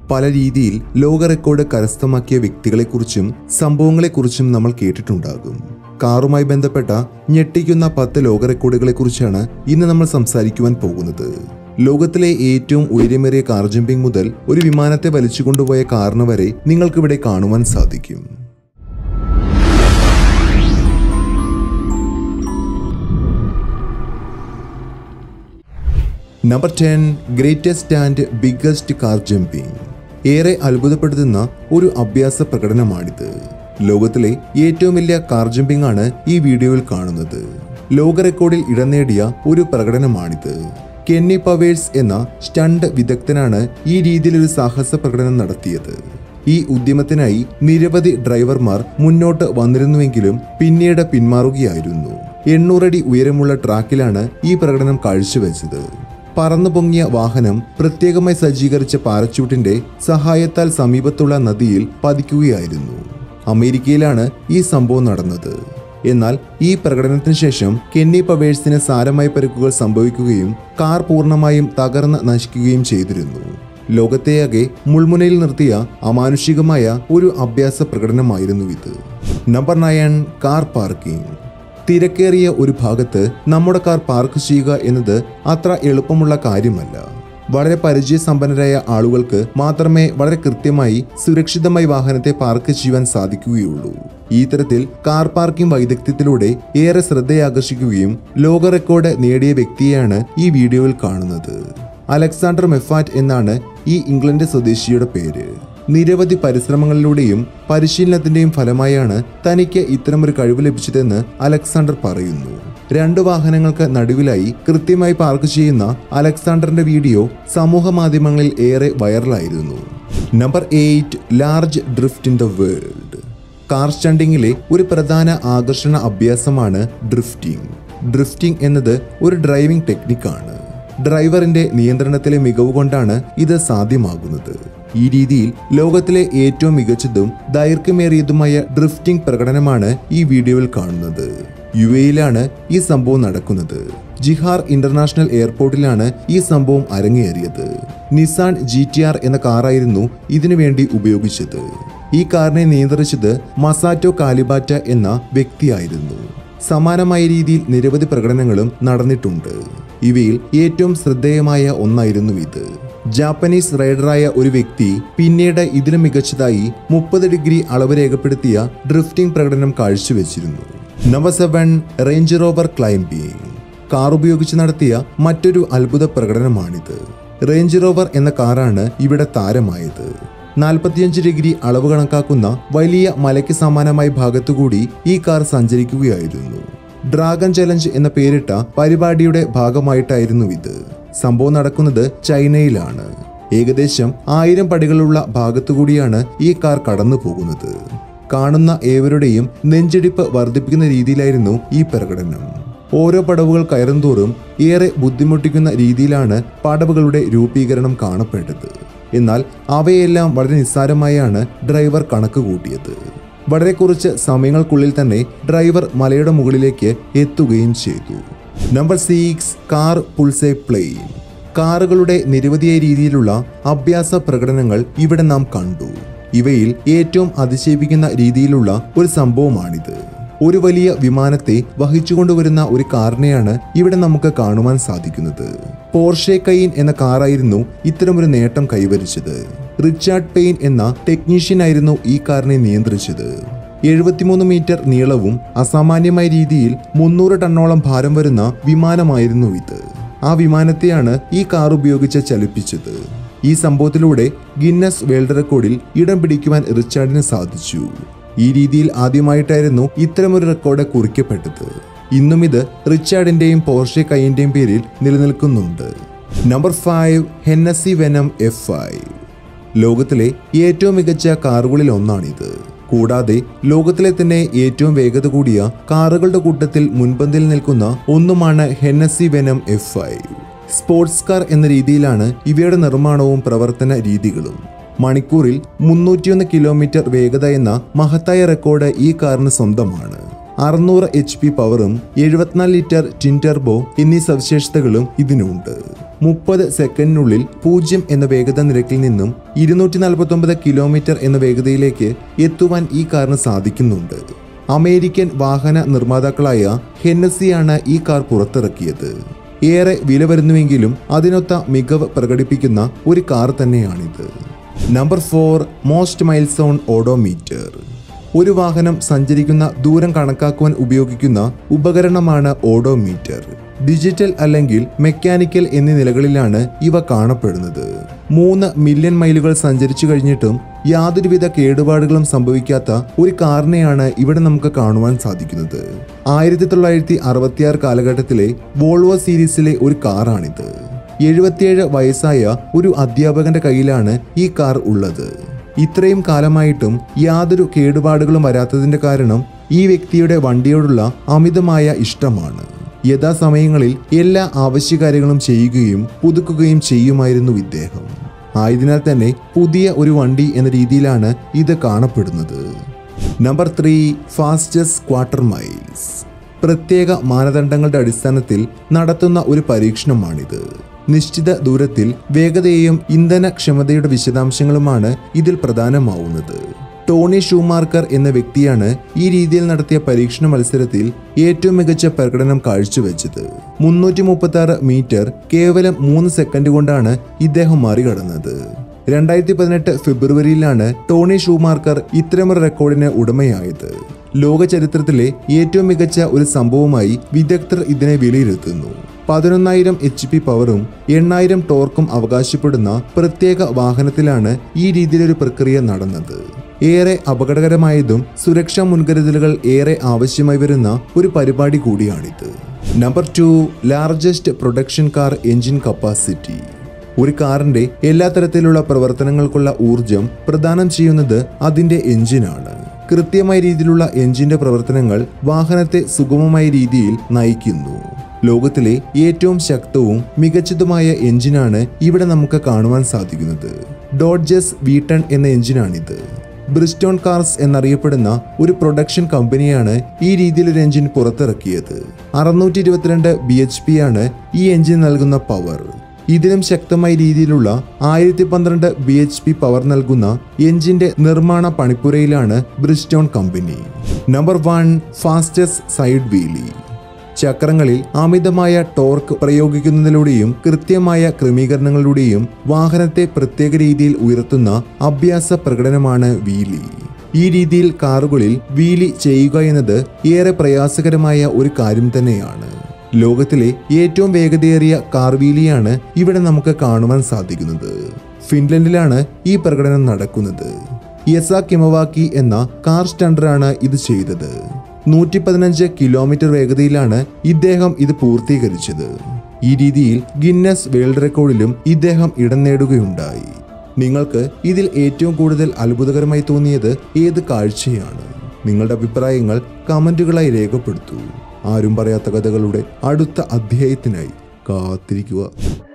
പല രീതിയിൽ ലോക റെക്കോർഡ് കരസ്ഥമാക്കിയ വ്യക്തികളെക്കുറിച്ചും സംഭവങ്ങളെക്കുറിച്ചും നമ്മൾ കേട്ടിട്ടുണ്ടാകും കാറുമായി ബന്ധപ്പെട്ട ഞെട്ടിക്കുന്ന പത്ത് ലോക റെക്കോർഡുകളെക്കുറിച്ചാണ് ഇന്ന് നമ്മൾ സംസാരിക്കുവാൻ പോകുന്നത് ലോകത്തിലെ ഏറ്റവും ഉയരമേറിയ കാർ ജമ്പിംഗ് മുതൽ ഒരു വിമാനത്തെ വലിച്ചുകൊണ്ടുപോയ കാറിന് വരെ നിങ്ങൾക്കിവിടെ കാണുവാൻ സാധിക്കും number ten greatest and biggest car jumping ഏറെ അത്ഭുതപ്പെടുത്തുന്ന ഒരു അഭ്യാസ പ്രകടനമാണിത് ലോകത്തിലെ ഏറ്റവും വലിയ കാർ ജമ്പിംഗ് ആണ് ഈ വീഡിയോയിൽ കാണുന്നത് ലോക റെക്കോർഡിൽ ഇടം നേടിയ ഒരു പ്രകടനമാണിത് കെന്നി പവേഴ്സ് എന്ന സ്റ്റണ്ട് വിദഗ്ധനാണ് ഈ രീതിയിലൊരു സാഹസ പ്രകടനം നടത്തിയത് ഈ ഉദ്യമത്തിനായി നിരവധി ഡ്രൈവർമാർ മുന്നോട്ട് വന്നിരുന്നുവെങ്കിലും പിന്നീട് പിന്മാറുകയായിരുന്നു എണ്ണൂറടി ഉയരമുള്ള ട്രാക്കിലാണ് ഈ പ്രകടനം കാഴ്ചവെച്ചത് പറന്നു പൊങ്ങിയ വാഹനം പ്രത്യേകമായി സജ്ജീകരിച്ച പാരച്യൂട്ടിന്റെ സഹായത്താൽ സമീപത്തുള്ള നദിയിൽ പതിക്കുകയായിരുന്നു അമേരിക്കയിലാണ് ഈ സംഭവം നടന്നത് എന്നാൽ ഈ പ്രകടനത്തിന് ശേഷം കെന്നി പവേഴ്സിന് സാരമായ പരിക്കുകൾ സംഭവിക്കുകയും കാർ പൂർണ്ണമായും തകർന്ന് നശിക്കുകയും ചെയ്തിരുന്നു ലോകത്തെയാകെ മുൾമുനയിൽ നിർത്തിയ അമാനുഷികമായ ഒരു അഭ്യാസ പ്രകടനമായിരുന്നു ഇത് നമ്പർ നയൻ കാർ പാർക്കിംഗ് തിരക്കേറിയ ഒരു ഭാഗത്ത് നമ്മുടെ കാർ പാർക്ക് ചെയ്യുക എന്നത് അത്ര എളുപ്പമുള്ള കാര്യമല്ല വളരെ പരിചയസമ്പന്നരായ ആളുകൾക്ക് മാത്രമേ വളരെ കൃത്യമായി സുരക്ഷിതമായി വാഹനത്തെ പാർക്ക് ചെയ്യുവാൻ സാധിക്കുകയുള്ളൂ ഈ തരത്തിൽ കാർ പാർക്കിംഗ് വൈദഗ്ധ്യത്തിലൂടെ ഏറെ ശ്രദ്ധയാകർഷിക്കുകയും ലോക റെക്കോർഡ് നേടിയ വ്യക്തിയെയാണ് ഈ വീഡിയോയിൽ കാണുന്നത് അലക്സാണ്ടർ മെഫാറ്റ് എന്നാണ് ഈ ഇംഗ്ലണ്ട് സ്വദേശിയുടെ പേര് നിരവധി പരിശ്രമങ്ങളിലൂടെയും പരിശീലനത്തിന്റെയും ഫലമായാണ് തനിക്ക് ഇത്തരമൊരു കഴിവ് ലഭിച്ചതെന്ന് അലക്സാണ്ടർ പറയുന്നു രണ്ട് വാഹനങ്ങൾക്ക് നടുവിലായി കൃത്യമായി പാർക്ക് ചെയ്യുന്ന അലക്സാണ്ടറിന്റെ വീഡിയോ സമൂഹ മാധ്യമങ്ങളിൽ ഏറെ വൈറലായിരുന്നു number eight large drift in the world car സ്റ്റണ്ടിങ്ങിലെ ഒരു പ്രധാന ആകർഷണ അഭ്യാസമാണ് ഡ്രിഫ്റ്റിംഗ് ഡ്രിഫ്റ്റിംഗ് എന്നത് ഒരു ഡ്രൈവിംഗ് ടെക്നിക്കാണ് ഡ്രൈവറിന്റെ നിയന്ത്രണത്തിലെ മികവ് കൊണ്ടാണ് ഇത് സാധ്യമാകുന്നത് ഈ രീതിയിൽ ലോകത്തിലെ ഏറ്റവും മികച്ചതും ദൈർഘ്യമേറിയതുമായ ഡ്രിഫ്റ്റിംഗ് പ്രകടനമാണ് ഈ വീഡിയോയിൽ കാണുന്നത് യു എയിലാണ് ഈ സംഭവം നടക്കുന്നത് ജിഹാർ ഇന്റർനാഷണൽ എയർപോർട്ടിലാണ് ഈ സംഭവം അരങ്ങേറിയത് നിസാൻ ജി ടി ആർ എന്ന കാറായിരുന്നു ഇതിനു വേണ്ടി ഉപയോഗിച്ചത് ഈ കാറിനെ നിയന്ത്രിച്ചത് മസാറ്റോ കാലിബാറ്റ എന്ന വ്യക്തിയായിരുന്നു സമാനമായ രീതിയിൽ നിരവധി പ്രകടനങ്ങളും നടന്നിട്ടുണ്ട് ഇവയിൽ ഏറ്റവും ശ്രദ്ധേയമായ ഒന്നായിരുന്നു ഇത് ജാപ്പനീസ് റൈഡറായ ഒരു വ്യക്തി പിന്നീട് ഇതിലും മികച്ചതായി മുപ്പത് ഡിഗ്രി അളവ് രേഖപ്പെടുത്തിയ ഡ്രിഫ്റ്റിംഗ് പ്രകടനം കാഴ്ചവെച്ചിരുന്നു number seven range rover climbing car ഉപയോഗിച്ച് നടത്തിയ മറ്റൊരു അത്ഭുത പ്രകടനമാണിത് റേഞ്ച് റോവർ എന്ന കാറാണ് ഇവിടെ താരമായത് നാൽപ്പത്തിയഞ്ച് ഡിഗ്രി അളവ് കണക്കാക്കുന്ന വലിയ മലയ്ക്ക് സമാനമായ ഭാഗത്തുകൂടി ഈ കാർ സഞ്ചരിക്കുകയായിരുന്നു ഡ്രാഗൺ ചലഞ്ച് എന്ന പേരിട്ട പരിപാടിയുടെ ഭാഗമായിട്ടായിരുന്നു ഇത് സംഭവം നടക്കുന്നത് ചൈനയിലാണ് ഏകദേശം ആയിരം പടികളുള്ള ഭാഗത്തുകൂടിയാണ് ഈ കാർ കടന്നു പോകുന്നത് കാണുന്ന ഏവരുടെയും നെഞ്ചിടിപ്പ് വർദ്ധിപ്പിക്കുന്ന രീതിയിലായിരുന്നു ഈ പ്രകടനം ഓരോ പടവുകൾ കയറുന്തോറും ഏറെ ബുദ്ധിമുട്ടിക്കുന്ന രീതിയിലാണ് പടവുകളുടെ രൂപീകരണം കാണപ്പെട്ടത് എന്നാൽ അവയെല്ലാം വളരെ നിസ്സാരമായാണ് ഡ്രൈവർ കണക്ക് കൂട്ടിയത് വളരെ കുറച്ച് സമയങ്ങൾക്കുള്ളിൽ തന്നെ ഡ്രൈവർ മലയുടെ മുകളിലേക്ക് എത്തുകയും ചെയ്തു number six car pulls plane കാറുകളുടെ നിരവധിയായ രീതിയിലുള്ള അഭ്യാസ പ്രകടനങ്ങൾ ഇവിടെ നാം കണ്ടു ഇവയിൽ ഏറ്റവും അതിശയിപ്പിക്കുന്ന രീതിയിലുള്ള ഒരു സംഭവമാണിത് ഒരു വലിയ വിമാനത്തെ വഹിച്ചുകൊണ്ടുവരുന്ന ഒരു കാറിനെയാണ് ഇവിടെ നമുക്ക് കാണുവാൻ സാധിക്കുന്നത് പോർഷെ കൈൻ എന്ന കാറായിരുന്നു ഇത്തരമൊരു നേട്ടം കൈവരിച്ചത് റിച്ചാർഡ് പെയിൻ എന്ന ടെക്നീഷ്യനായിരുന്നു ഈ കാറിനെ നിയന്ത്രിച്ചത് എഴുപത്തിമൂന്ന് മീറ്റർ നീളവും അസാമാന്യമായ രീതിയിൽ മുന്നൂറ് ടണ്ണോളം ഭാരം വരുന്ന വിമാനമായിരുന്നു ഇത് ആ വിമാനത്തെയാണ് ഈ കാർ ഉപയോഗിച്ച് ചലിപ്പിച്ചത് ഈ സംഭവത്തിലൂടെ ഗിന്നസ് വേൾഡ് റെക്കോർഡിൽ ഇടം പിടിക്കുവാൻ റിച്ചാർഡിന് സാധിച്ചു ഈ രീതിയിൽ ആദ്യമായിട്ടായിരുന്നു ഇത്തരമൊരു റെക്കോർഡ് കുറിക്കപ്പെട്ടത് ഇന്നും ഇത് റിച്ചാർഡിന്റെയും പോർഷെ കൈന്റെയും പേരിൽ നിലനിൽക്കുന്നുണ്ട് number five Hennessey Venom F five ലോകത്തിലെ ഏറ്റവും മികച്ച കാറുകളിൽ ഒന്നാണിത് കൂടാതെ ലോകത്തിലെ തന്നെ ഏറ്റവും വേഗത കൂടിയ കാറുകളുടെ കൂട്ടത്തിൽ മുൻപന്തിയിൽ നിൽക്കുന്ന ഒന്നുമാണ് Hennessey Venom F five sports car എന്ന രീതിയിലാണ് ഇവയുടെ നിർമ്മാണവും പ്രവർത്തന രീതികളും മണിക്കൂറിൽ മുന്നൂറ്റിയൊന്ന് കിലോമീറ്റർ വേഗത എന്ന മഹത്തായ റെക്കോർഡ് ഈ കാറിന് സ്വന്തമാണ് അറുന്നൂറ് എച്ച് പി പവറും എഴുപത്തിനാല് ലിറ്റർ ടിൻ ടർബോ എന്നീ സവിശേഷതകളും ഇതിനുണ്ട് മുപ്പത് സെക്കൻഡിനുള്ളിൽ പൂജ്യം എന്ന വേഗത നിരക്കിൽ നിന്നും ഇരുന്നൂറ്റി നാൽപ്പത്തൊമ്പത് കിലോമീറ്റർ എന്ന വേഗതയിലേക്ക് എത്തുവാൻ ഈ കാറിന് സാധിക്കുന്നുണ്ട് അമേരിക്കൻ വാഹന നിർമ്മാതാക്കളായ ഹെന്നസിയാണ് ഈ കാർ പുറത്തിറക്കിയത് ഏറെ വില വരുന്നുവെങ്കിലും അതിനൊത്ത മികവ് പ്രകടിപ്പിക്കുന്ന ഒരു കാർ തന്നെയാണിത് number four most miles on odometer ഒരു വാഹനം സഞ്ചരിക്കുന്ന ദൂരം കണക്കാക്കുവാൻ ഉപയോഗിക്കുന്ന ഉപകരണമാണ് ഓഡോമീറ്റർ ഡിജിറ്റൽ അല്ലെങ്കിൽ മെക്കാനിക്കൽ എന്നീ നിലകളിലാണ് ഇവ കാണപ്പെടുന്നത് മൂന്ന് മില്യൺ മൈലുകൾ സഞ്ചരിച്ചു കഴിഞ്ഞിട്ടും യാതൊരുവിധ കേടുപാടുകളും സംഭവിക്കാത്ത ഒരു കാറിനെയാണ് ഇവിടെ നമുക്ക് കാണുവാൻ സാധിക്കുന്നത് ആയിരത്തി തൊള്ളായിരത്തി അറുപത്തിയാറ് കാലഘട്ടത്തിലെ വോൾവോ സീരീസിലെ ഒരു കാറാണിത് എഴുപത്തിയേഴ് വയസ്സായ ഒരു അധ്യാപകന്റെ കയ്യിലാണ് ഈ കാർ ഉള്ളത് ഇത്രയും കാലമായിട്ടും യാതൊരു കേടുപാടുകളും വരാത്തതിന്റെ കാരണം ഈ വ്യക്തിയുടെ വണ്ടിയോടുള്ള അമിതമായ ഇഷ്ടമാണ് യഥാസമയങ്ങളിൽ എല്ലാ ആവശ്യകാര്യങ്ങളും ചെയ്യുകയും പുതുക്കുകയും ചെയ്യുമായിരുന്നു ഇദ്ദേഹം ആയതിനാൽ തന്നെ പുതിയ ഒരു വണ്ടി എന്ന രീതിയിലാണ് ഇത് കാണപ്പെടുന്നത് number three fastest quarter miles പ്രത്യേക മാനദണ്ഡങ്ങളുടെ അടിസ്ഥാനത്തിൽ നടത്തുന്ന ഒരു പരീക്ഷണമാണിത് നിശ്ചിത ദൂരത്തിൽ വേഗതയെയും ഇന്ധനക്ഷമതയുടെ വിശദാംശങ്ങളുമാണ് ഇതിൽ പ്രധാനമാവുന്നത് ടോണി ഷൂമാർക്കർ എന്ന വ്യക്തിയാണ് ഈ രീതിയിൽ നടത്തിയ പരീക്ഷണ മത്സരത്തിൽ ഏറ്റവും മികച്ച പ്രകടനം കാഴ്ചവെച്ചത് മുന്നൂറ്റി മുപ്പത്തി ആറ് മീറ്റർ കേവലം മൂന്ന് സെക്കൻഡ് കൊണ്ടാണ് ഇദ്ദേഹം മറികടന്നത് രണ്ടായിരത്തി പതിനെട്ട് ഫെബ്രുവരിയിലാണ് ടോണി ഷൂമാർക്കർ ഇത്തരമൊരു റെക്കോർഡിന് ഉടമയായത് ലോക ചരിത്രത്തിലെ ഏറ്റവും മികച്ച ഒരു സംഭവമായി വിദഗ്ധർ ഇതിനെ വിലയിരുത്തുന്നു പതിനൊന്നായിരം എച്ച് പി പവറും എണ്ണായിരം ടോർക്കും അവകാശപ്പെടുന്ന പ്രത്യേക വാഹനത്തിലാണ് ഈ രീതിയിലൊരു പ്രക്രിയ നടന്നത് ഏറെ അപകടകരമായതും സുരക്ഷാ മുൻകരുതലുകൾ ഏറെ ആവശ്യമായി വരുന്ന ഒരു പരിപാടി കൂടിയാണിത് number two largest production car engine capacity ഒരു കാറിന്റെ എല്ലാ തരത്തിലുള്ള പ്രവർത്തനങ്ങൾക്കുള്ള ഊർജം പ്രദാനം ചെയ്യുന്നത് അതിന്റെ എഞ്ചിനാണ് കൃത്യമായ രീതിയിലുള്ള എഞ്ചിന്റെ പ്രവർത്തനങ്ങൾ വാഹനത്തെ സുഗമമായ രീതിയിൽ നയിക്കുന്നു ലോകത്തിലെ ഏറ്റവും ശക്തവും മികച്ചതുമായ എഞ്ചിനാണ് ഇവിടെ നമുക്ക് കാണുവാൻ സാധിക്കുന്നത് ഡോഡ്ജസ് വീട്ടൺ എന്ന എഞ്ചിനാണിത് ബ്രിസ്റ്റോൺ കാർസ് എന്നറിയപ്പെടുന്ന ഒരു പ്രൊഡക്ഷൻ കമ്പനിയാണ് ഈ രീതിയിൽ ഒരു എഞ്ചിൻ പുറത്തിറക്കിയത് അറുന്നൂറ്റി ഇരുപത്തിരണ്ട് ബി എച്ച് പി ആണ് ഈ എഞ്ചിൻ നൽകുന്ന പവർ ഇതിലും ശക്തമായ രീതിയിലുള്ള ആയിരത്തി പന്ത്രണ്ട് ബി എച്ച് പി പവർ നൽകുന്ന എഞ്ചിന്റെ നിർമ്മാണ പണിപ്പുരയിലാണ് ബ്രിസ്റ്റോൺ company number one fastest side wheelie ചക്രങ്ങളിൽ അമിതമായ ടോർക്ക് പ്രയോഗിക്കുന്നതിലൂടെയും കൃത്യമായ ക്രമീകരണങ്ങളിലൂടെയും വാഹനത്തെ പ്രത്യേക രീതിയിൽ ഉയർത്തുന്ന അഭ്യാസ പ്രകടനമാണ് വീലി ഈ രീതിയിൽ കാറുകളിൽ വീലി ചെയ്യുക എന്നത് ഏറെ പ്രയാസകരമായ ഒരു കാര്യം തന്നെയാണ് ലോകത്തിലെ ഏറ്റവും വേഗതയേറിയ കാർ വീലിയാണ് ഇവിടെ നമുക്ക് കാണുവാൻ സാധിക്കുന്നത് ഫിൻലൻഡിലാണ് ഈ പ്രകടനം നടക്കുന്നത് യസ കിമവാക്കി എന്ന കാർ സ്റ്റണ്ടറാണ് ഇത് ചെയ്തത് നൂറ്റി പതിനഞ്ച് കിലോമീറ്റർ വേഗതയിലാണ് ഇദ്ദേഹം ഇത് പൂർത്തീകരിച്ചത് ഈ രീതിയിൽ ഗിന്നസ് വേൾഡ് റെക്കോർഡിലും ഇദ്ദേഹം ഇടം നേടുകയുണ്ടായി നിങ്ങൾക്ക് ഇതിൽ ഏറ്റവും കൂടുതൽ അത്ഭുതകരമായി തോന്നിയത് ഏത് കാഴ്ചയാണ് നിങ്ങളുടെ അഭിപ്രായങ്ങൾ കമന്റുകളായി രേഖപ്പെടുത്തൂ ആരും പറയാത്ത കഥകളുടെ അടുത്ത അധ്യായത്തിനായി കാത്തിരിക്കുക